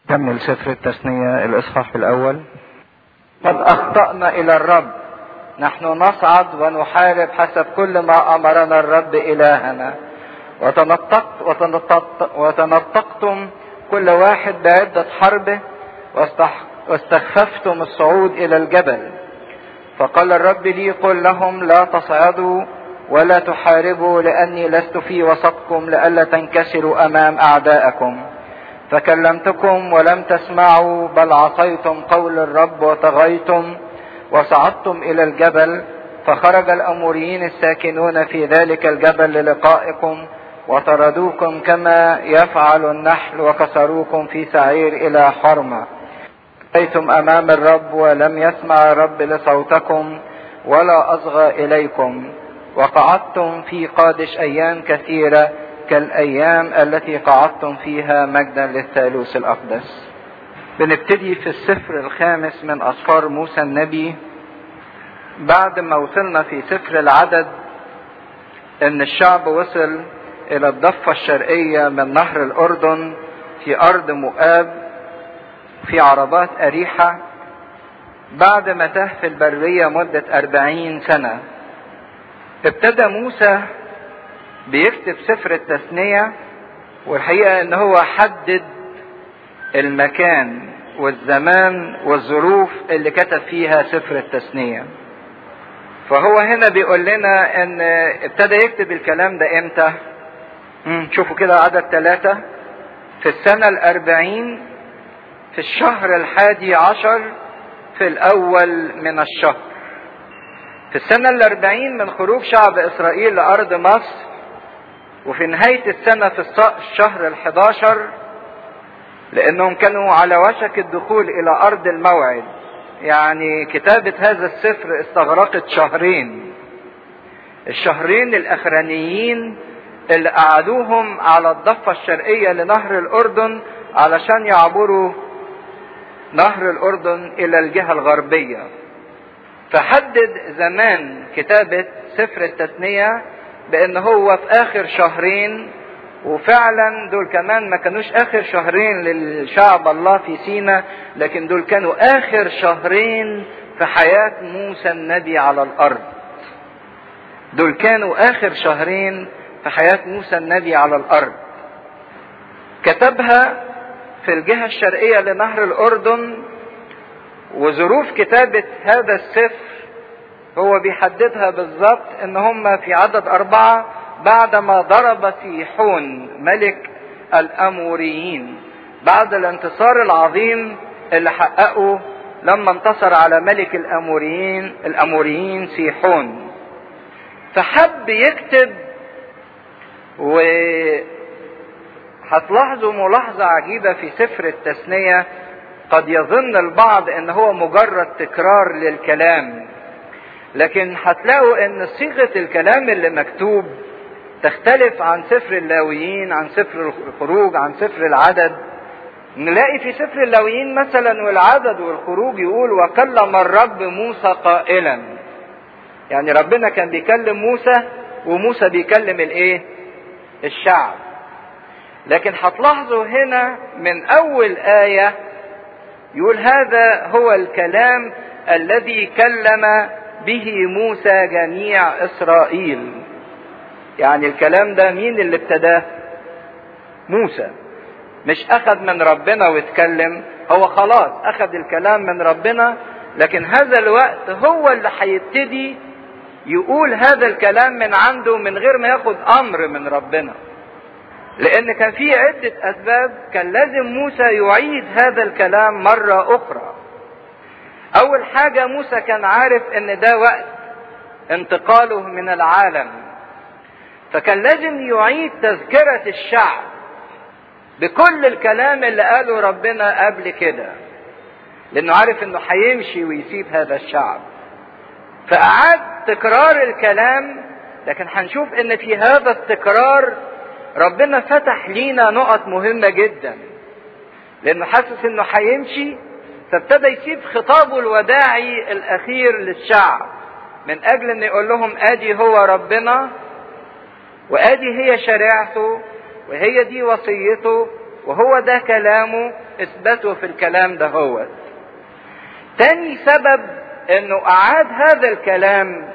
كمل سفر التثنية الإصحاح الأول قد أخطأنا إلى الرب نحن نصعد ونحارب حسب كل ما أمرنا الرب إلهنا وتنطقت وتنطقت وتنطقتم كل واحد بعدة حربه واستخففتم الصعود إلى الجبل فقال الرب لي قل لهم لا تصعدوا ولا تحاربوا لأني لست في وسطكم لئلا تنكسروا أمام أعدائكم فكلمتكم ولم تسمعوا بل عصيتم قول الرب وطغيتم وصعدتم الى الجبل فخرج الاموريين الساكنون في ذلك الجبل للقائكم وطردوكم كما يفعل النحل وكسروكم في سعير الى حرمه أتيتم أمام الرب ولم يسمع الرب لصوتكم ولا أصغى إليكم وقعدتم في قادش أيام كثيرة كالأيام التي قعدتم فيها مجدا للثالوث الأقدس بنبتدي في السفر الخامس من أسفار موسى النبي بعد ما وصلنا في سفر العدد ان الشعب وصل الى الضفة الشرقية من نهر الاردن في ارض مؤاب في عربات اريحة بعد ما تاه في البرية مدة اربعين سنة ابتدى موسى بيكتب سفر التثنية والحقيقة ان هو حدد المكان والزمان والظروف اللي كتب فيها سفر التثنية فهو هنا بيقول لنا ان ابتدى يكتب الكلام ده امتى شوفوا كده عدد ثلاثة في السنة الاربعين في الشهر الحادي عشر في الاول من الشهر في السنة الاربعين من خروج شعب اسرائيل لارض مصر وفي نهاية السنة في الشهر الحداشر لانهم كانوا على وشك الدخول الى ارض الموعد يعني كتابة هذا السفر استغرقت شهرين الشهرين الاخرانيين اللي قعدوهم على الضفة الشرقية لنهر الاردن علشان يعبروا نهر الاردن الى الجهة الغربية فحدد زمان كتابة سفر التثنية بان هو في اخر شهرين وفعلا دول كمان ما كانوش اخر شهرين للشعب الله في سينا لكن دول كانوا اخر شهرين في حياة موسى النبي على الارض دول كانوا اخر شهرين في حياة موسى النبي على الارض كتبها في الجهة الشرقية لنهر الاردن وظروف كتابة هذا السفر هو بيحددها بالظبط ان هم في عدد اربعة بعدما ضرب سيحون ملك الاموريين بعد الانتصار العظيم اللي حققه لما انتصر على ملك الاموريين الاموريين سيحون فحب يكتب و هتلاحظوا ملاحظة عجيبة في سفر التثنية قد يظن البعض ان هو مجرد تكرار للكلام لكن هتلاقوا ان صيغة الكلام اللي مكتوب تختلف عن سفر اللاويين عن سفر الخروج عن سفر العدد نلاقي في سفر اللاويين مثلا والعدد والخروج يقول وكلم الرب موسى قائلا يعني ربنا كان بيكلم موسى وموسى بيكلم الايه الشعب لكن هتلاحظوا هنا من اول ايه يقول هذا هو الكلام الذي كلم به موسى جميع اسرائيل يعني الكلام ده مين اللي ابتداه موسى مش اخذ من ربنا واتكلم هو خلاص اخذ الكلام من ربنا لكن هذا الوقت هو اللي هيبتدي يقول هذا الكلام من عنده من غير ما ياخد امر من ربنا لان كان في عدة اسباب كان لازم موسى يعيد هذا الكلام مرة اخرى اول حاجة موسى كان عارف ان ده وقت انتقاله من العالم فكان لازم يعيد تذكرة الشعب بكل الكلام اللي قاله ربنا قبل كده لانه عارف انه هيمشي ويسيب هذا الشعب فاعاد تكرار الكلام لكن هنشوف ان في هذا التكرار ربنا فتح لينا نقط مهمة جدا لانه حاسس انه هيمشي فابتدى يسيب خطابه الوداعي الاخير للشعب من اجل ان يقول لهم ادي هو ربنا وادي هي شريعته وهي دي وصيته وهو ده كلامه اثبته في الكلام ده هو تاني سبب انه اعاد هذا الكلام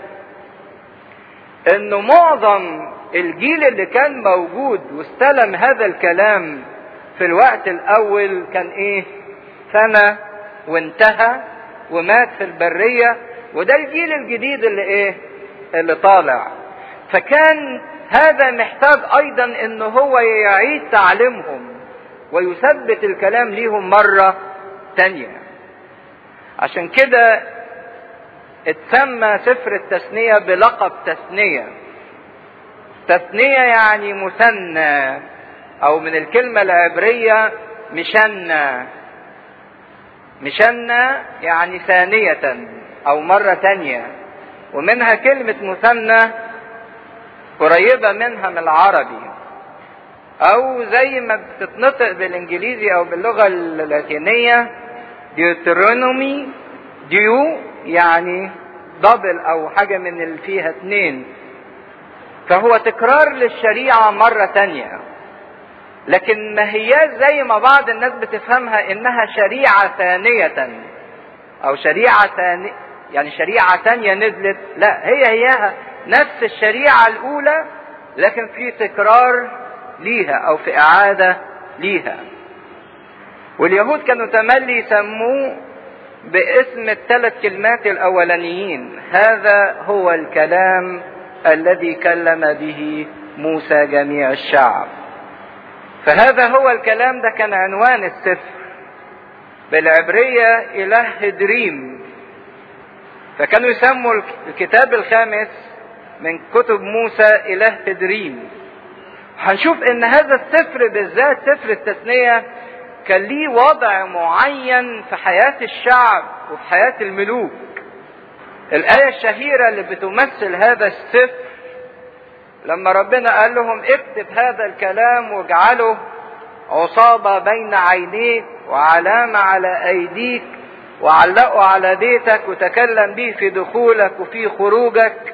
انه معظم الجيل اللي كان موجود واستلم هذا الكلام في الوقت الاول كان ايه سنة وانتهى ومات في البرية وده الجيل الجديد اللي ايه اللي طالع فكان هذا محتاج ايضا ان هو يعيد تعليمهم ويثبت الكلام ليهم مرة تانية عشان كده اتسمى سفر التثنية بلقب تثنية تثنية يعني مثنى او من الكلمة العبرية مشنى مشنى يعني ثانية او مرة تانية ومنها كلمة مثنى قريبة منها من العربي او زي ما بتتنطق بالانجليزي او باللغة اللاتينية ديوترونومي ديو يعني دبل او حاجة من اللي فيها اتنين فهو تكرار للشريعة مرة تانية لكن ما هي زي ما بعض الناس بتفهمها انها شريعة ثانية او شريعة ثانية يعني شريعة ثانية نزلت لا هي هيها نفس الشريعة الاولى لكن في تكرار ليها او في اعادة ليها واليهود كانوا تملي يسموه باسم الثلاث كلمات الاولانيين هذا هو الكلام الذي كلم به موسى جميع الشعب فهذا هو الكلام ده كان عنوان السفر بالعبرية إله هدريم فكانوا يسموا الكتاب الخامس من كتب موسى إله هدريم هنشوف ان هذا السفر بالذات سفر التثنية كان ليه وضع معين في حياة الشعب وفي حياة الملوك الآية الشهيرة اللي بتمثل هذا السفر لما ربنا قال لهم اكتب هذا الكلام واجعله عصابة بين عينيك وعلامة على أيديك وعلقه على بيتك وتكلم به في دخولك وفي خروجك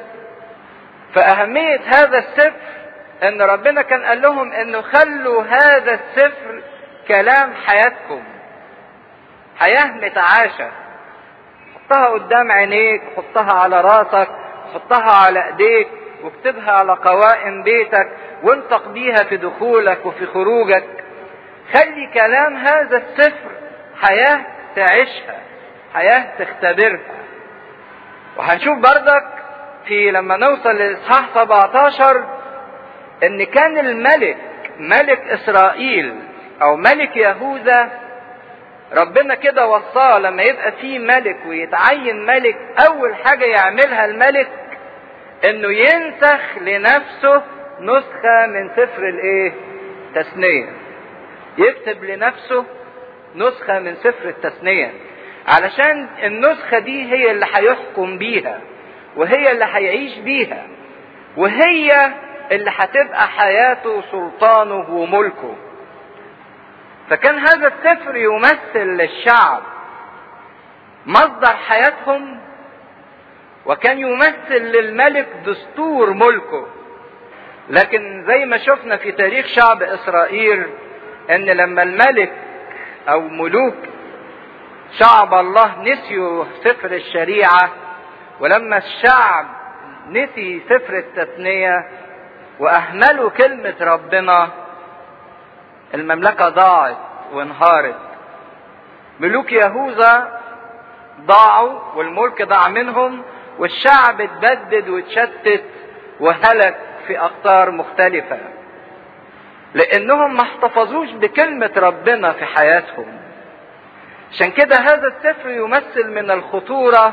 فأهمية هذا السفر ان ربنا كان قال لهم انه خلوا هذا السفر كلام حياتكم حياة متعاشة حطها قدام عينيك حطها على راسك حطها على ايديك واكتبها على قوائم بيتك وانطق بيها في دخولك وفي خروجك خلي كلام هذا السفر حياة تعيشها حياة تختبرها وهنشوف بردك في لما نوصل لإصحاح 17 ان كان الملك ملك اسرائيل او ملك يهوذا ربنا كده وصاه لما يبقى فيه ملك ويتعين ملك اول حاجة يعملها الملك انه ينسخ لنفسه نسخة من سفر الايه تثنية يكتب لنفسه نسخة من سفر التثنية علشان النسخة دي هي اللي هيحكم بيها وهي اللي هيعيش بيها وهي اللي هتبقى حياته سلطانه وملكه فكان هذا السفر يمثل للشعب مصدر حياتهم وكان يمثل للملك دستور ملكه لكن زي ما شفنا في تاريخ شعب اسرائيل ان لما الملك او ملوك شعب الله نسيوا سفر الشريعه ولما الشعب نسي سفر التثنيه واهملوا كلمة ربنا المملكة ضاعت وانهارت ملوك يهوذا ضاعوا والملك ضاع منهم والشعب اتبدد واتشتت وهلك في اقطار مختلفة لانهم ما احتفظوش بكلمة ربنا في حياتهم عشان كده هذا السفر يمثل من الخطورة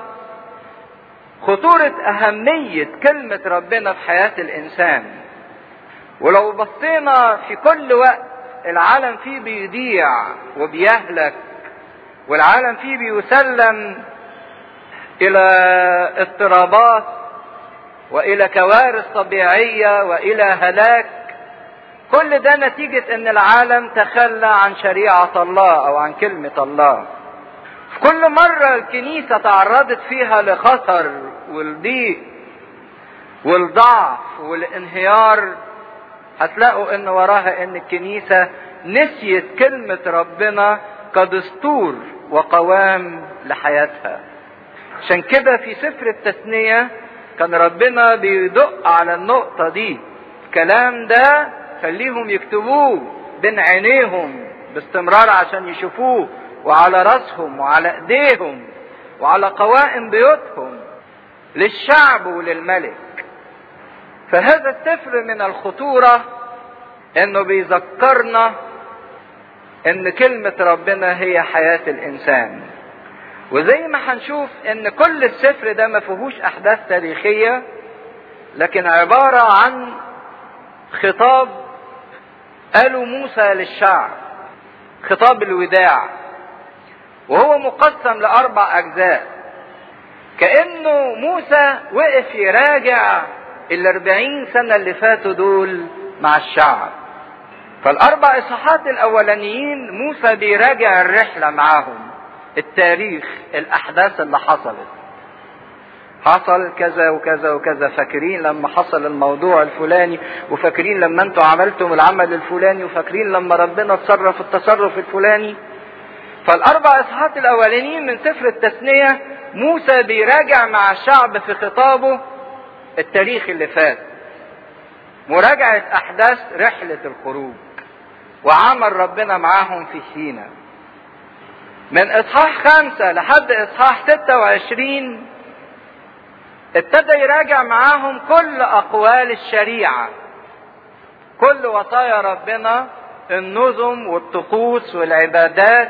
خطورة اهمية كلمة ربنا في حياة الانسان ولو بصينا في كل وقت العالم فيه بيضيع وبيهلك والعالم فيه بيسلم الى اضطرابات والى كوارث طبيعيه والى هلاك كل ده نتيجه ان العالم تخلى عن شريعه الله او عن كلمه الله في كل مره الكنيسه تعرضت فيها لخطر والضيق والضعف والانهيار هتلاقوا ان وراها ان الكنيسة نسيت كلمة ربنا كدستور وقوام لحياتها عشان كده في سفر التثنية كان ربنا بيدق على النقطة دي الكلام ده خليهم يكتبوه بين عينيهم باستمرار عشان يشوفوه وعلى راسهم وعلى ايديهم وعلى قوائم بيوتهم للشعب وللملك فهذا السفر من الخطورة انه بيذكرنا ان كلمة ربنا هي حياة الانسان وزي ما هنشوف ان كل السفر ده ما فيهوش احداث تاريخية لكن عبارة عن خطاب قاله موسى للشعب خطاب الوداع وهو مقسم لاربع اجزاء كانه موسى وقف يراجع الاربعين سنة اللي فاتوا دول مع الشعب فالاربع اصحاحات الاولانيين موسى بيراجع الرحلة معاهم التاريخ الاحداث اللي حصلت حصل كذا وكذا وكذا فاكرين لما حصل الموضوع الفلاني وفاكرين لما انتوا عملتم العمل الفلاني وفاكرين لما ربنا اتصرف التصرف الفلاني فالاربع اصحاحات الاولانيين من سفر التثنية موسى بيراجع مع الشعب في خطابه التاريخ اللي فات مراجعة احداث رحلة الخروج وعمل ربنا معاهم في سينا من اصحاح خمسة لحد اصحاح ستة وعشرين ابتدى يراجع معاهم كل اقوال الشريعة كل وصايا ربنا النظم والطقوس والعبادات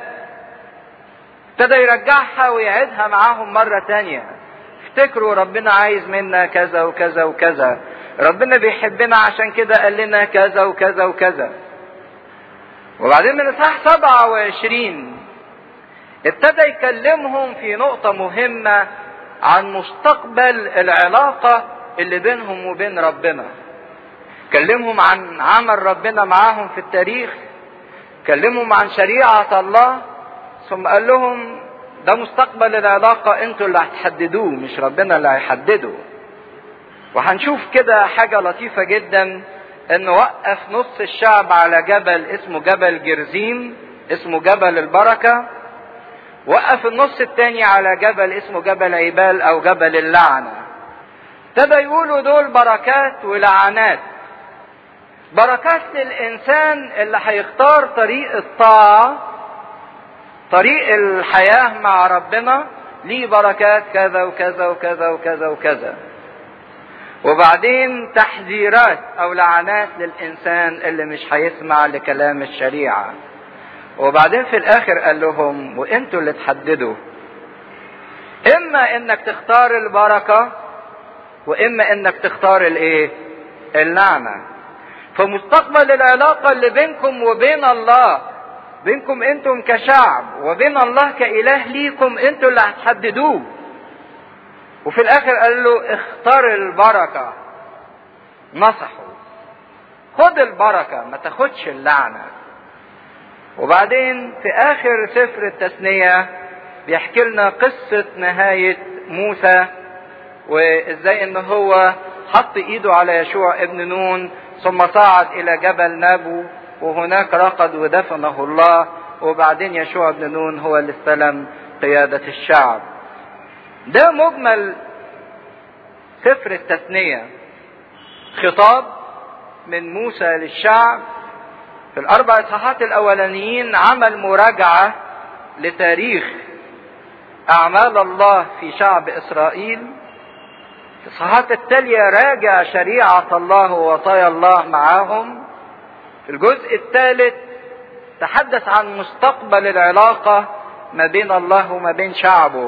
ابتدى يرجعها ويعيدها معاهم مرة تانية افتكروا ربنا عايز منا كذا وكذا وكذا ربنا بيحبنا عشان كده قال لنا كذا وكذا وكذا وبعدين من اصحاح 27 ابتدى يكلمهم في نقطة مهمة عن مستقبل العلاقة اللي بينهم وبين ربنا كلمهم عن عمل ربنا معاهم في التاريخ كلمهم عن شريعة الله ثم قال لهم ده مستقبل العلاقة انتوا اللي هتحددوه مش ربنا اللي هيحدده وهنشوف كده حاجة لطيفة جدا انه وقف نص الشعب على جبل اسمه جبل جرزيم اسمه جبل البركة وقف النص التاني على جبل اسمه جبل عبال او جبل اللعنة ابتدى يقولوا دول بركات ولعنات بركات للانسان اللي هيختار طريق الطاعة طريق الحياة مع ربنا ليه بركات كذا وكذا وكذا وكذا وكذا وبعدين تحذيرات او لعنات للانسان اللي مش هيسمع لكلام الشريعه وبعدين في الاخر قال لهم وانتوا اللي تحددوا اما انك تختار البركه واما انك تختار الايه اللعنه فمستقبل العلاقه اللي بينكم وبين الله بينكم انتم كشعب وبين الله كاله ليكم انتوا اللي هتحددوه وفي الاخر قال له اختار البركه نصحه خد البركه ما تاخدش اللعنه وبعدين في اخر سفر التثنيه بيحكي لنا قصه نهايه موسى وازاي ان هو حط ايده على يشوع ابن نون ثم صعد الى جبل نابو وهناك رقد ودفنه الله وبعدين يشوع بن نون هو اللي استلم قياده الشعب ده مجمل سفر التثنية خطاب من موسى للشعب في الأربع إصحاحات الأولانيين عمل مراجعة لتاريخ أعمال الله في شعب إسرائيل في الإصحاحات التالية راجع شريعة الله ووصايا الله معاهم في الجزء الثالث تحدث عن مستقبل العلاقة ما بين الله وما بين شعبه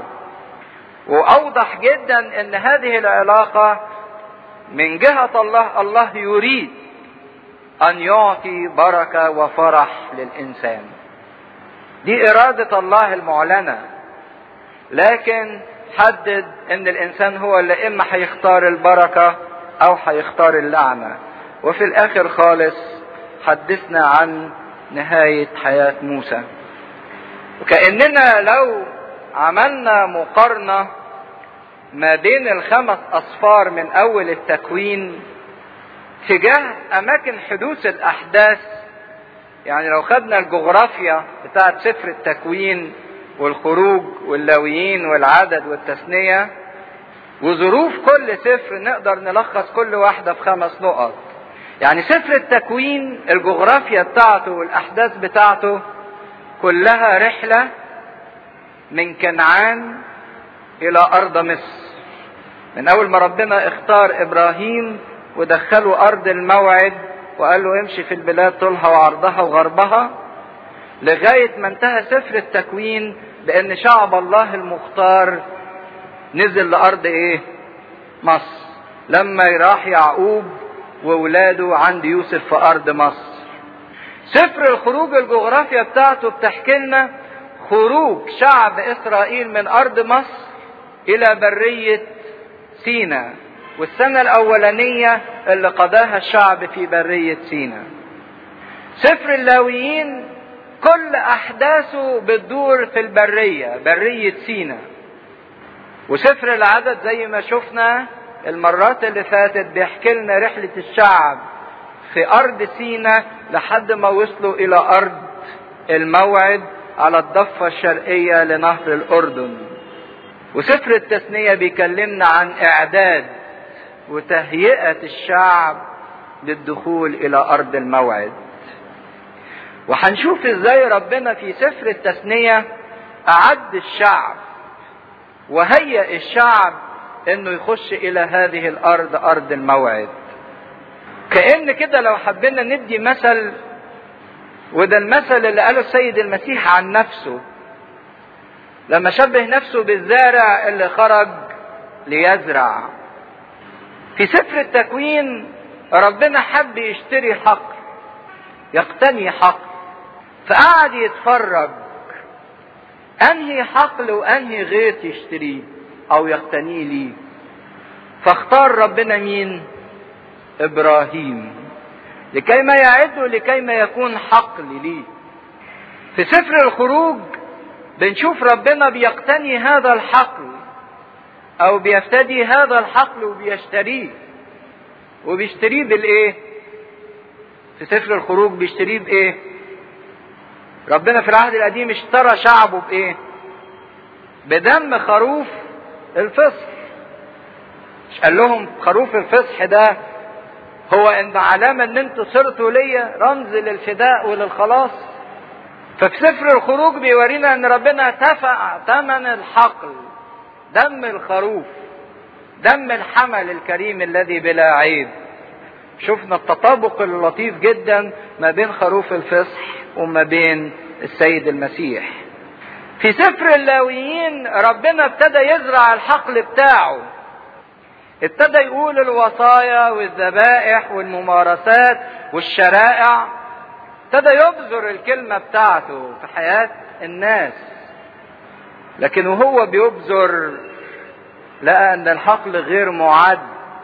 واوضح جدا ان هذه العلاقه من جهه الله الله يريد ان يعطي بركه وفرح للانسان دي اراده الله المعلنه لكن حدد ان الانسان هو اللي اما هيختار البركه او هيختار اللعنه وفي الاخر خالص حدثنا عن نهايه حياه موسى وكاننا لو عملنا مقارنة ما بين الخمس أصفار من أول التكوين تجاه اماكن حدوث الاحداث يعني لو خدنا الجغرافيا بتاعت سفر التكوين والخروج واللاويين والعدد والتثنية وظروف كل سفر نقدر نلخص كل واحدة في خمس نقط يعني سفر التكوين الجغرافيا بتاعته والاحداث بتاعته كلها رحلة من كنعان الى ارض مصر من اول ما ربنا اختار ابراهيم ودخله ارض الموعد وقال له امشي في البلاد طولها وعرضها وغربها لغاية ما انتهى سفر التكوين بان شعب الله المختار نزل لارض ايه مصر لما راح يعقوب وولاده عند يوسف في ارض مصر سفر الخروج الجغرافيا بتاعته بتحكي لنا خروج شعب اسرائيل من ارض مصر الى برية سينا والسنة الاولانية اللي قضاها الشعب في برية سينا سفر اللاويين كل احداثه بتدور في البرية برية سينا وسفر العدد زي ما شفنا المرات اللي فاتت بيحكي لنا رحلة الشعب في ارض سينا لحد ما وصلوا الى ارض الموعد على الضفة الشرقية لنهر الاردن وسفر التثنية بيكلمنا عن اعداد وتهيئة الشعب للدخول الى ارض الموعد وهنشوف ازاي ربنا في سفر التثنية اعد الشعب وهيئ الشعب انه يخش الى هذه الارض ارض الموعد كأن كده لو حبينا ندي مثل وده المثل اللي قاله السيد المسيح عن نفسه لما شبه نفسه بالزارع اللي خرج ليزرع في سفر التكوين ربنا حب يشتري حقل يقتني حقل فقعد يتفرج انهي حقل وانهي غيط يشتريه او يقتنيه ليه فاختار ربنا مين ابراهيم لكي ما يعده لكي ما يكون حقل ليه في سفر الخروج بنشوف ربنا بيقتني هذا الحقل او بيفتدي هذا الحقل وبيشتريه وبيشتريه بالايه في سفر الخروج بيشتريه بايه ربنا في العهد القديم اشترى شعبه بايه بدم خروف الفصح مش قال لهم خروف الفصح ده هو ان علامه ان انتوا صرتوا ليا رمز للفداء وللخلاص ففي سفر الخروج بيورينا ان ربنا دفع ثمن الحقل دم الخروف دم الحمل الكريم الذي بلا عيب شفنا التطابق اللطيف جدا ما بين خروف الفصح وما بين السيد المسيح في سفر اللاويين ربنا ابتدى يزرع الحقل بتاعه ابتدى يقول الوصايا والذبائح والممارسات والشرائع ابتدى يبذر الكلمة بتاعته في حياة الناس لكن وهو بيبذر لقى ان الحقل غير معد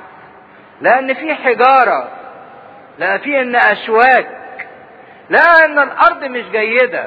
لان في حجارة لقى في ان اشواك لقى ان الارض مش جيدة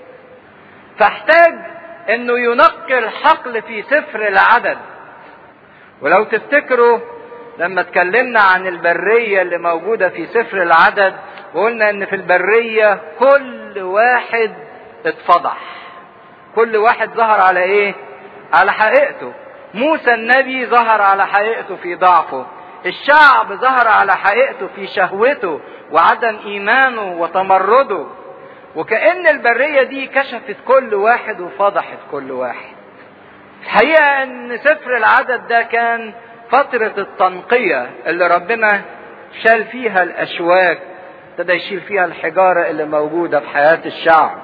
فاحتاج انه ينقي الحقل في سفر العدد ولو تفتكروا لما اتكلمنا عن البرية اللي موجودة في سفر العدد وقلنا ان في البرية كل واحد اتفضح كل واحد ظهر على ايه على حقيقته موسى النبي ظهر على حقيقته في ضعفه الشعب ظهر على حقيقته في شهوته وعدم ايمانه وتمرده وكأن البرية دي كشفت كل واحد وفضحت كل واحد الحقيقة ان سفر العدد ده كان فترة التنقية اللي ربنا شال فيها الاشواك ابتدى يشيل فيها الحجارة اللي موجودة في حياة الشعب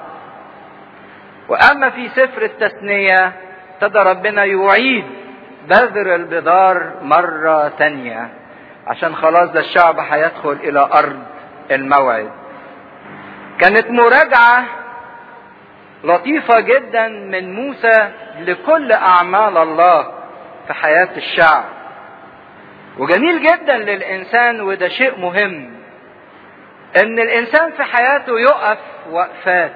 واما في سفر التثنية ابتدى ربنا يعيد بذر البذار مرة تانية عشان خلاص ده الشعب هيدخل الى ارض الموعد كانت مراجعة لطيفة جدا من موسى لكل اعمال الله في حياة الشعب وجميل جدا للانسان وده شيء مهم ان الانسان في حياته يقف وقفات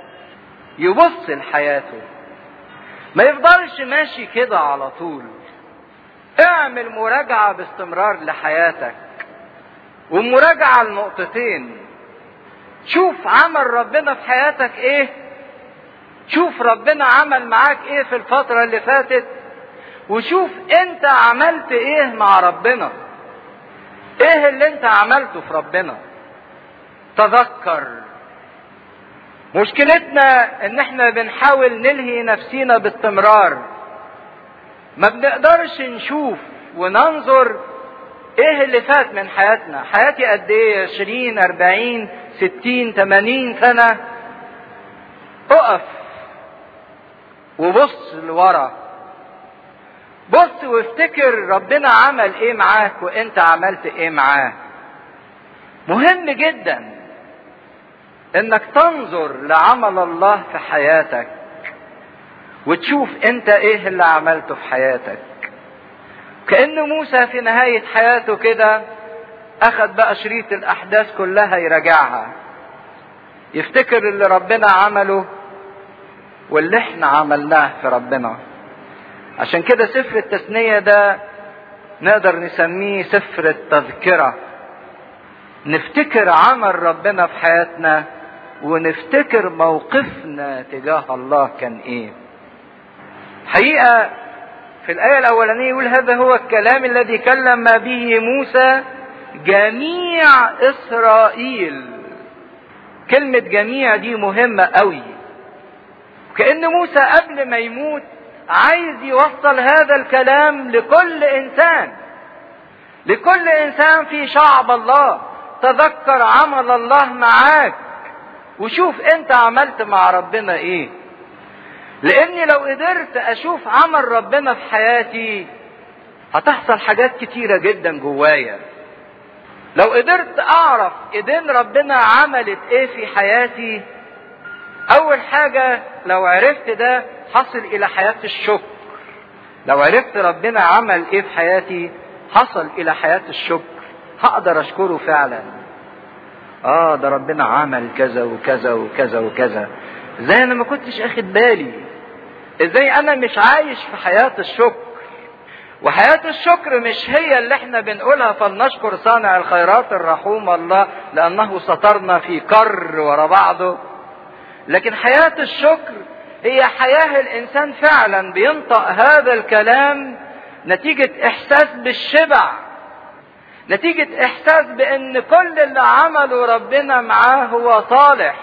يبص لحياته ما يفضلش ماشي كده على طول اعمل مراجعة باستمرار لحياتك ومراجعة النقطتين شوف عمل ربنا في حياتك ايه شوف ربنا عمل معاك ايه في الفترة اللي فاتت وشوف انت عملت ايه مع ربنا ايه اللي انت عملته في ربنا تذكر مشكلتنا ان احنا بنحاول نلهي نفسينا باستمرار ما بنقدرش نشوف وننظر ايه اللي فات من حياتنا حياتي قد ايه عشرين اربعين ستين تمانين سنة اقف وبص لورا بص وافتكر ربنا عمل ايه معاك وانت عملت ايه معاه مهم جدا انك تنظر لعمل الله في حياتك وتشوف انت ايه اللي عملته في حياتك كأن موسى في نهاية حياته كده أخذ بقى شريط الأحداث كلها يراجعها يفتكر اللي ربنا عمله واللي احنا عملناه في ربنا عشان كده سفر التثنية ده نقدر نسميه سفر التذكرة نفتكر عمل ربنا في حياتنا ونفتكر موقفنا تجاه الله كان ايه حقيقة في الآية الأولانية يقول هذا هو الكلام الذي كلم به موسى جميع إسرائيل كلمة جميع دي مهمة قوي كأن موسى قبل ما يموت عايز يوصل هذا الكلام لكل إنسان لكل إنسان في شعب الله تذكر عمل الله معاك وشوف انت عملت مع ربنا ايه لاني لو قدرت اشوف عمل ربنا في حياتي هتحصل حاجات كتيرة جدا جوايا لو قدرت اعرف ايدين ربنا عملت ايه في حياتي اول حاجة لو عرفت ده حصل الى حياة الشكر لو عرفت ربنا عمل ايه في حياتي حصل الى حياة الشكر هقدر اشكره فعلا اه ده ربنا عمل كذا وكذا وكذا وكذا ازاي انا ما كنتش اخد بالي ازاي انا مش عايش في حياة الشكر وحياة الشكر مش هي اللي احنا بنقولها فلنشكر صانع الخيرات الرحوم الله لانه سترنا في كر ورا بعضه لكن حياة الشكر هي حياة الانسان فعلا بينطق هذا الكلام نتيجة احساس بالشبع نتيجة احساس بان كل اللي عمله ربنا معاه هو صالح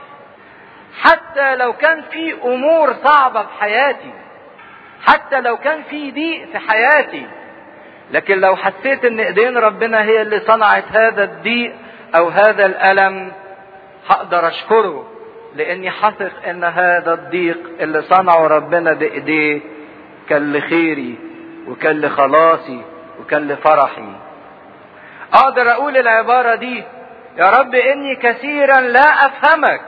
حتى لو كان في امور صعبة في حياتي حتى لو كان في ضيق في حياتي لكن لو حسيت ان ايدين ربنا هي اللي صنعت هذا الضيق او هذا الالم هقدر اشكره لاني حثق ان هذا الضيق اللي صنعه ربنا بايديه كان لخيري وكان لخلاصي وكان لفرحي اقدر اقول العبارة دي يا رب اني كثيرا لا افهمك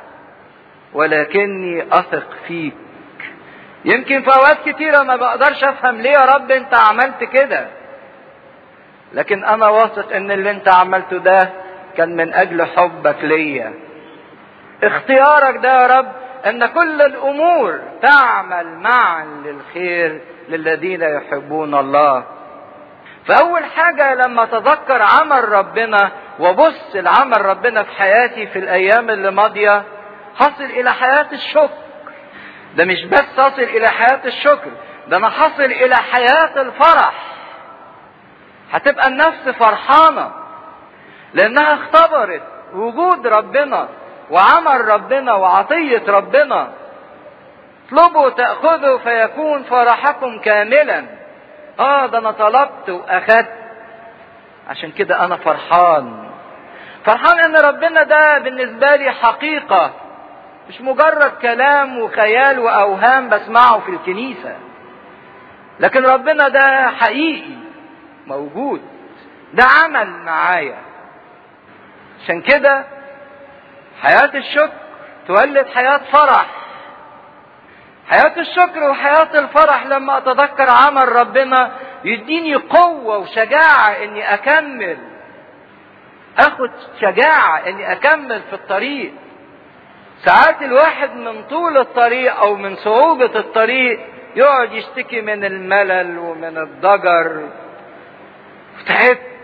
ولكني اثق فيك يمكن في اوقات كتيرة ما بقدرش افهم ليه يا رب انت عملت كده لكن انا واثق ان اللي انت عملته ده كان من اجل حبك ليا اختيارك ده يا رب ان كل الامور تعمل معا للخير للذين يحبون الله فاول حاجة لما اتذكر عمل ربنا وبص لعمل ربنا في حياتي في الايام اللي ماضية حصل الى حياة الشكر ده مش بس حصل الى حياة الشكر ده انا حصل الى حياة الفرح هتبقى النفس فرحانة لانها اختبرت وجود ربنا وعمل ربنا وعطية ربنا اطلبوا تأخذوا فيكون فرحكم كاملا اه ده انا طلبت واخدت عشان كده انا فرحان فرحان ان ربنا ده بالنسبة لي حقيقة مش مجرد كلام وخيال واوهام بسمعه في الكنيسة لكن ربنا ده حقيقي موجود ده عمل معايا عشان كده حياة الشكر تولد حياة فرح حياة الشكر وحياة الفرح لما اتذكر عمل ربنا يديني قوة وشجاعة اني اكمل اخد شجاعة اني اكمل في الطريق ساعات الواحد من طول الطريق او من صعوبة الطريق يقعد يشتكي من الملل ومن الضجر تعبت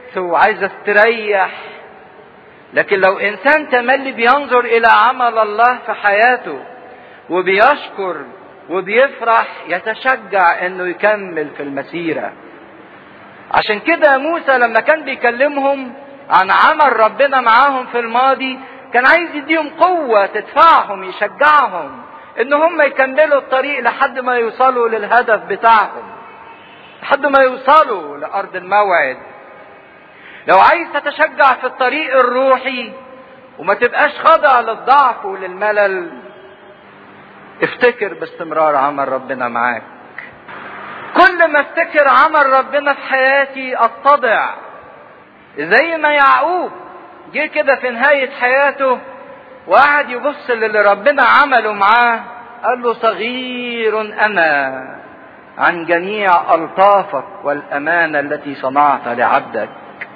وعايزة تريح لكن لو انسان تملي بينظر الى عمل الله في حياته وبيشكر وبيفرح يتشجع انه يكمل في المسيرة عشان كده موسى لما كان بيكلمهم عن عمل ربنا معاهم في الماضي كان عايز يديهم قوة تدفعهم يشجعهم ان هم يكملوا الطريق لحد ما يوصلوا للهدف بتاعهم لحد ما يوصلوا لارض الموعد لو عايز تتشجع في الطريق الروحي وما تبقاش خاضع للضعف وللملل افتكر باستمرار عمل ربنا معاك كل ما افتكر عمل ربنا في حياتي اتضع زي ما يعقوب جه كده في نهاية حياته وقعد يبص للي ربنا عمله معاه قال له صغير انا عن جميع الطافك والامانه التي صنعت لعبدك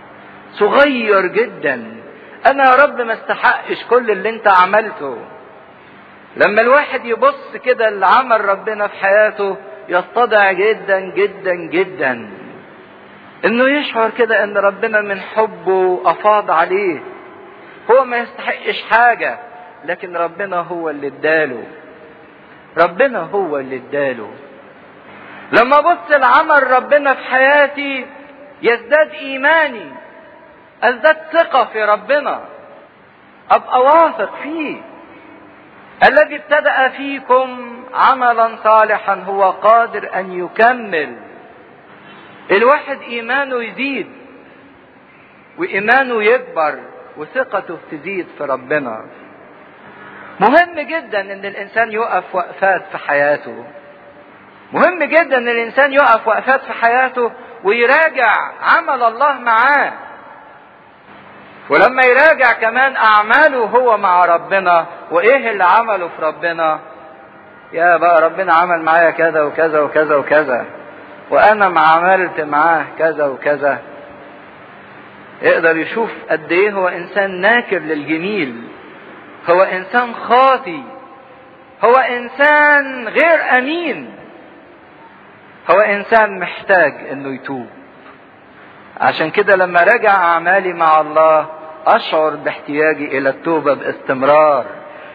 صغير جدا انا يا رب ما استحقش كل اللي انت عملته لما الواحد يبص كده لعمل ربنا في حياته يتضع جدا جدا جدا انه يشعر كده ان ربنا من حبه افاض عليه هو ما يستحقش حاجة لكن ربنا هو اللي اداله ربنا هو اللي اداله لما ابص لعمل ربنا في حياتي يزداد ايماني ازداد ثقة في ربنا ابقى واثق فيه الذي ابتدأ فيكم عملا صالحا هو قادر ان يكمل الواحد ايمانه يزيد وايمانه يكبر وثقته تزيد في ربنا مهم جدا ان الانسان يقف وقفات في حياته مهم جدا ان الانسان يقف وقفات في حياته ويراجع عمل الله معاه ولما يراجع كمان اعماله هو مع ربنا وايه اللي عمله في ربنا يا بقى ربنا عمل معايا كذا وكذا وكذا وكذا وانا ما عملت معاه كذا وكذا يقدر يشوف قد ايه هو انسان ناكر للجميل هو انسان خاطي هو انسان غير امين هو انسان محتاج انه يتوب عشان كده لما رجع اعمالي مع الله اشعر باحتياجي الى التوبه باستمرار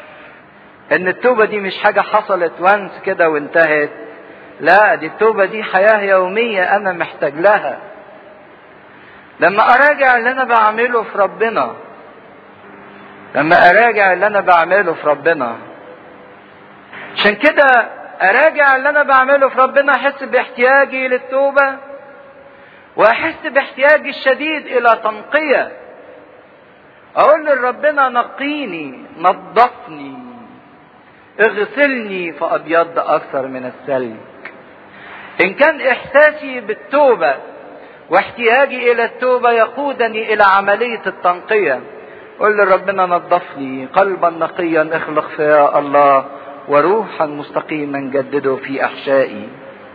ان التوبه دي مش حاجه حصلت وانس كده وانتهت لا دي التوبه دي حياه يوميه انا محتاج لها لما اراجع اللي انا بعمله في ربنا لما اراجع اللي انا بعمله في ربنا عشان كده اراجع اللي انا بعمله في ربنا احس باحتياجي للتوبه واحس باحتياجي الشديد الى تنقيه اقول لربنا نقيني نظفني اغسلني فابيض اكثر من الثلج ان كان احساسي بالتوبه واحتياجي الى التوبه يقودني الى عمليه التنقيه قل لربنا نظفني قلبا نقيا اخلق فيا الله وروحا مستقيما جدده في احشائي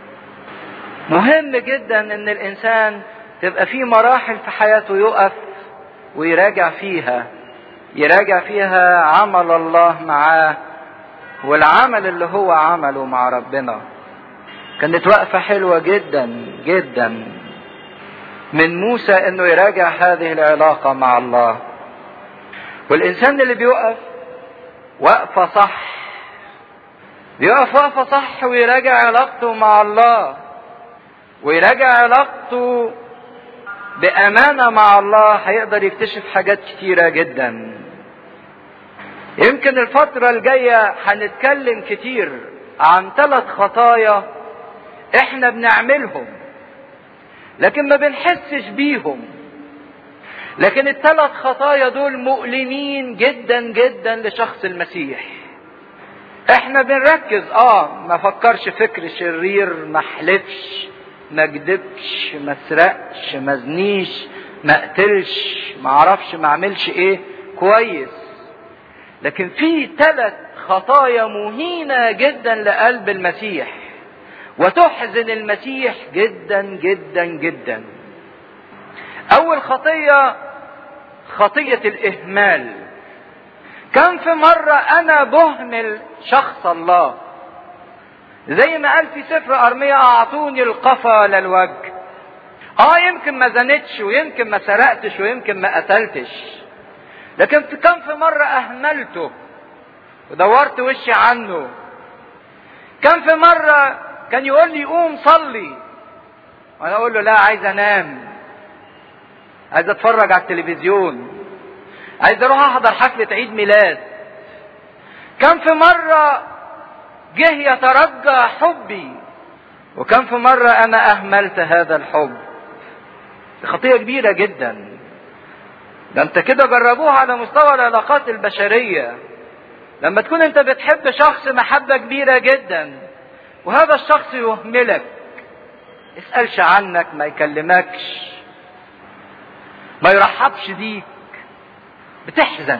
مهم جدا ان الانسان تبقى في مراحل في حياته يقف ويراجع فيها يراجع فيها عمل الله معاه والعمل اللي هو عمله مع ربنا كانت وقفة حلوة جدا جدا من موسى انه يراجع هذه العلاقة مع الله والانسان اللي بيقف وقفة صح بيقف وقفة صح ويراجع علاقته مع الله ويراجع علاقته بأمانة مع الله هيقدر يكتشف حاجات كتيرة جدا يمكن الفترة الجاية هنتكلم كتير عن ثلاث خطايا احنا بنعملهم لكن ما بنحسش بيهم لكن الثلاث خطايا دول مؤلمين جدا جدا لشخص المسيح احنا بنركز اه ما فكرش فكر شرير ما حلفش ما كدبش ما سرقش ما زنيش ما قتلش ما اعرفش ما اعملش ايه كويس لكن في ثلاث خطايا مهينة جدا لقلب المسيح وتحزن المسيح جدا جدا جدا اول خطية خطية الاهمال كم في مرة انا بهمل شخص الله زي ما قال في سفر ارميا اعطوني القفا للوجه اه يمكن ما زنتش ويمكن ما سرقتش ويمكن ما قتلتش لكن كم في مرة اهملته ودورت وشي عنه كم في مرة كان يقول لي قوم صلي وانا اقول له لا عايز انام عايز اتفرج على التلفزيون عايز اروح احضر حفلة عيد ميلاد كم في مرة جه يترجى حبي وكم في مرة انا اهملت هذا الحب دي خطية كبيرة جدا ده انت كده جربوها على مستوى العلاقات البشرية لما تكون انت بتحب شخص محبة كبيرة جدا وهذا الشخص يهملك يسألش عنك ما يكلمكش ما يرحبش بيك بتحزن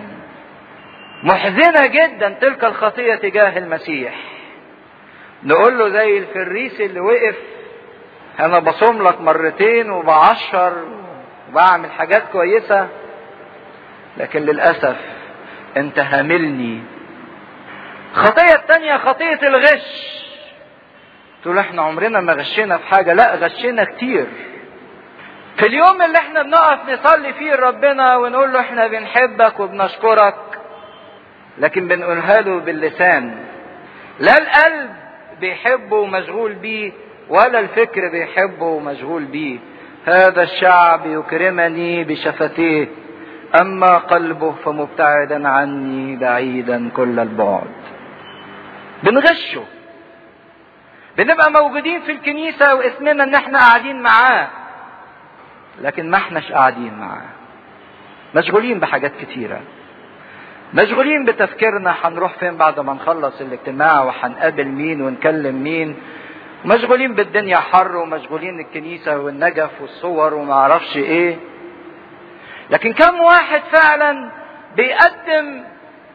محزنة جدا تلك الخطية تجاه المسيح نقول له زي الفريس اللي وقف انا بصوم لك مرتين وبعشر وبعمل حاجات كويسة لكن للأسف انت هاملني خطية التانية خطية الغش تقول احنا عمرنا ما غشينا في حاجة لا غشينا كتير في اليوم اللي احنا بنقف نصلي فيه ربنا ونقول له احنا بنحبك وبنشكرك لكن بنقولها له باللسان لا القلب بيحبه ومشغول بيه ولا الفكر بيحبه ومشغول بيه هذا الشعب يكرمني بشفتيه اما قلبه فمبتعدا عني بعيدا كل البعد بنغشه بنبقى موجودين في الكنيسة واسمنا ان احنا قاعدين معاه لكن ما احناش قاعدين معاه مشغولين بحاجات كتيرة مشغولين بتفكيرنا هنروح فين بعد ما نخلص الاجتماع وهنقابل مين ونكلم مين مشغولين بالدنيا حر ومشغولين الكنيسة والنجف والصور وما اعرفش ايه لكن كم واحد فعلا بيقدم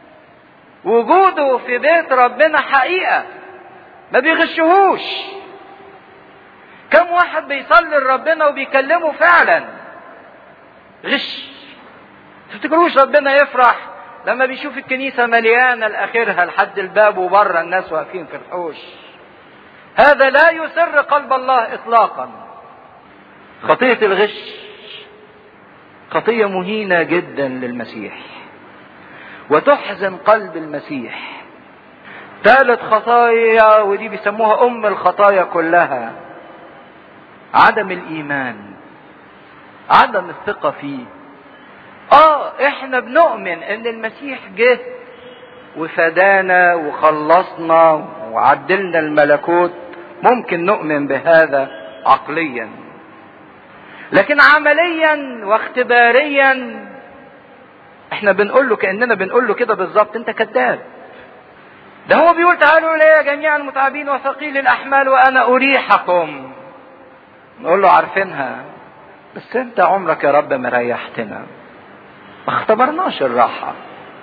وجوده في بيت ربنا حقيقة ما بيغشهوش كم واحد بيصلي لربنا وبيكلمه فعلا غش تفتكروش ربنا يفرح لما بيشوف الكنيسة مليانة لآخرها لحد الباب وبره الناس واقفين في الحوش هذا لا يسر قلب الله إطلاقا خطية الغش خطية مهينة جدا للمسيح وتحزن قلب المسيح ثالث خطايا ودي بيسموها أم الخطايا كلها عدم الإيمان عدم الثقة فيه اه احنا بنؤمن ان المسيح جه وفدانا وخلصنا وعدلنا الملكوت ممكن نؤمن بهذا عقليا لكن عمليا واختباريا احنا بنقول له كاننا بنقول له كده بالظبط انت كذاب ده هو بيقول تعالوا الي جميعا المتعبين وثقيل الاحمال وانا اريحكم نقول له عارفينها بس انت عمرك يا رب ما ريحتنا ما اختبرناش الراحة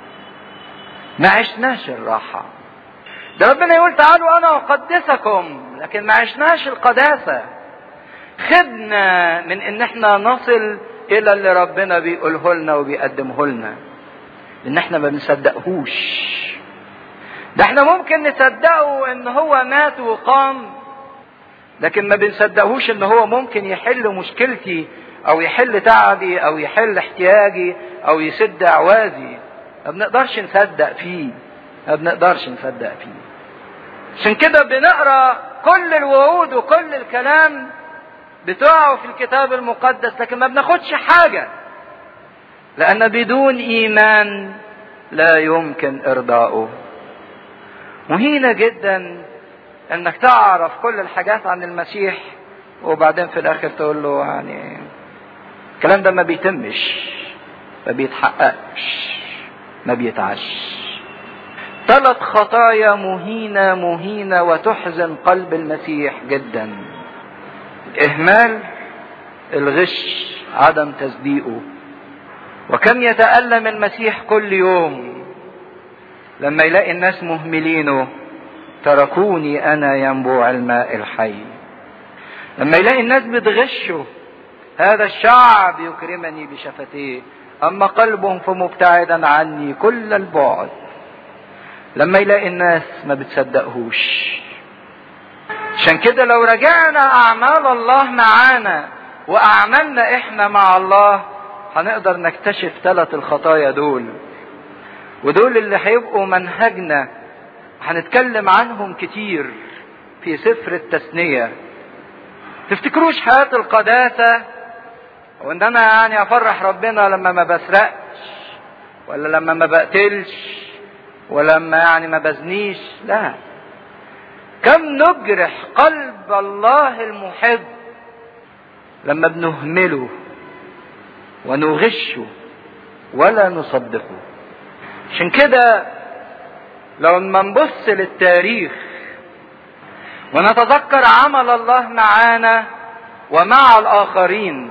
ما عشناش الراحة ده ربنا يقول تعالوا انا اقدسكم لكن ما عشناش القداسة خدنا من ان احنا نصل الى اللي ربنا بيقوله لنا وبيقدمه لنا ان احنا ما بنصدقهوش ده احنا ممكن نصدقه ان هو مات وقام لكن ما بنصدقهوش ان هو ممكن يحل مشكلتي او يحل تعبي او يحل احتياجي او يسد اعوازي ما بنقدرش نصدق فيه ما بنقدرش نصدق فيه عشان كده بنقرا كل الوعود وكل الكلام بتوعه في الكتاب المقدس لكن ما بناخدش حاجة لأن بدون إيمان لا يمكن إرضاؤه مهينة جدا انك تعرف كل الحاجات عن المسيح وبعدين في الاخر تقول له يعني الكلام ده ما بيتمش ما بيتحققش ما بيتعش ثلاث خطايا مهينة مهينة وتحزن قلب المسيح جدا الإهمال الغش عدم تصديقه وكم يتألم المسيح كل يوم لما يلاقي الناس مهملينه تركوني أنا ينبوع الماء الحي لما يلاقي الناس بتغشه هذا الشعب يكرمني بشفتيه أما قلبهم فمبتعدا عني كل البعد لما يلاقي الناس ما بتصدقهوش عشان كده لو رجعنا أعمال الله معانا واعمالنا احنا مع الله هنقدر نكتشف ثلاث الخطايا دول ودول اللي هيبقوا منهجنا هنتكلم عنهم كتير في سفر التثنية تفتكروش حياة القداسة وان انا يعني افرح ربنا لما ما بسرقش ولا لما ما بقتلش ولما يعني ما بزنيش لا كم نجرح قلب الله المحب لما بنهمله ونغشه ولا نصدقه عشان كده لو ما نبص للتاريخ ونتذكر عمل الله معانا ومع الاخرين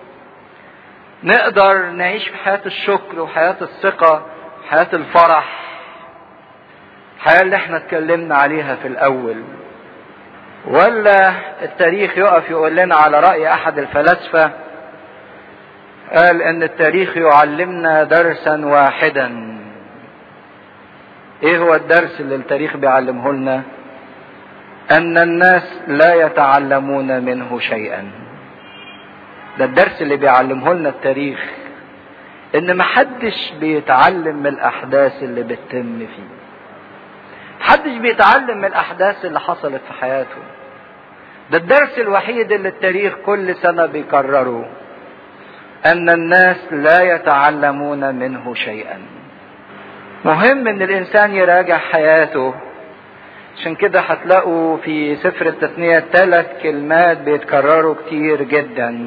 نقدر نعيش في حياه الشكر وحياه الثقه حياه الفرح الحياه اللي احنا اتكلمنا عليها في الاول ولا التاريخ يقف يقول لنا على راي احد الفلاسفه قال ان التاريخ يعلمنا درسا واحدا ايه هو الدرس اللي التاريخ بيعلمه لنا ان الناس لا يتعلمون منه شيئا ده الدرس اللي بيعلمه لنا التاريخ ان محدش بيتعلم من الاحداث اللي بتتم فيه محدش بيتعلم من الاحداث اللي حصلت في حياته ده الدرس الوحيد اللي التاريخ كل سنة بيكرره ان الناس لا يتعلمون منه شيئا مهم ان الانسان يراجع حياته عشان كده هتلاقوا في سفر التثنية ثلاث كلمات بيتكرروا كتير جدا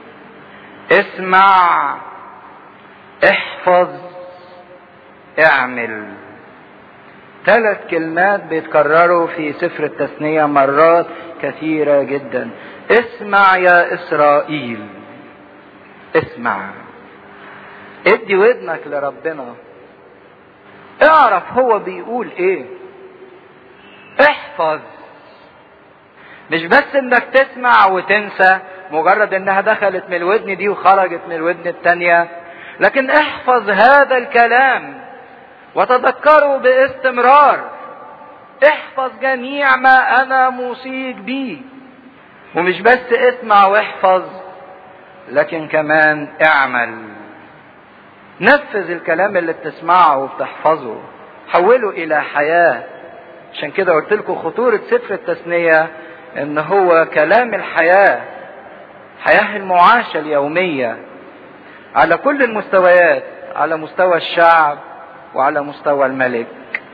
اسمع احفظ اعمل ثلاث كلمات بيتكرروا في سفر التثنية مرات كثيرة جدا اسمع يا اسرائيل اسمع ادي ودنك لربنا اعرف هو بيقول ايه احفظ مش بس انك تسمع وتنسى مجرد انها دخلت من الودن دي وخرجت من الودن التانية لكن احفظ هذا الكلام وتذكره باستمرار احفظ جميع ما انا موصيك بيه ومش بس اسمع واحفظ لكن كمان اعمل نفذ الكلام اللي بتسمعه وبتحفظه حوله الى حياه عشان كده قلت لكم خطورة سفر التثنية ان هو كلام الحياة حياة المعاشة اليومية على كل المستويات على مستوى الشعب وعلى مستوى الملك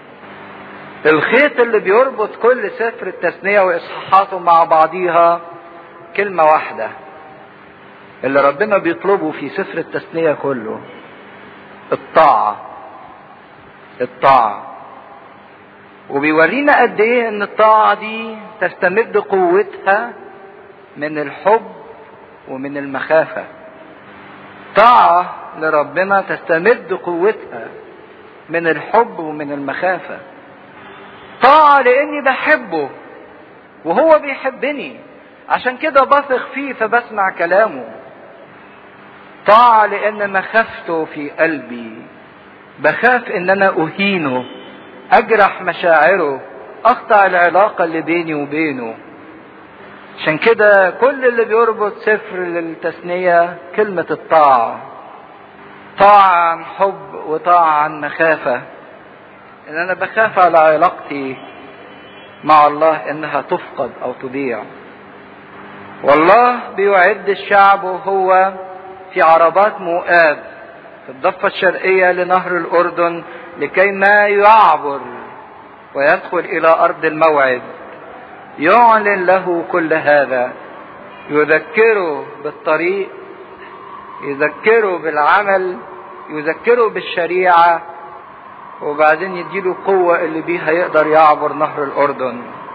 الخيط اللي بيربط كل سفر التثنية واصحاحاته مع بعضيها كلمة واحدة اللي ربنا بيطلبه في سفر التثنية كله الطاعة الطاعة وبيورينا قد ايه ان الطاعة دي تستمد قوتها من الحب ومن المخافة طاعة لربنا تستمد قوتها من الحب ومن المخافة طاعة لاني بحبه وهو بيحبني عشان كده بثق فيه فبسمع كلامه طاعة لان مخافته في قلبي بخاف ان انا اهينه اجرح مشاعره اقطع العلاقه اللي بيني وبينه عشان كده كل اللي بيربط سفر للتثنيه كلمه الطاعه طاعه عن حب وطاعه عن مخافه ان انا بخاف على علاقتي مع الله انها تفقد او تضيع والله بيعد الشعب وهو في عربات مؤاب في الضفة الشرقية لنهر الأردن لكي ما يعبر ويدخل إلى أرض الموعد يعلن له كل هذا يذكره بالطريق يذكره بالعمل يذكره بالشريعة وبعدين يديله قوة اللي بيها يقدر يعبر نهر الأردن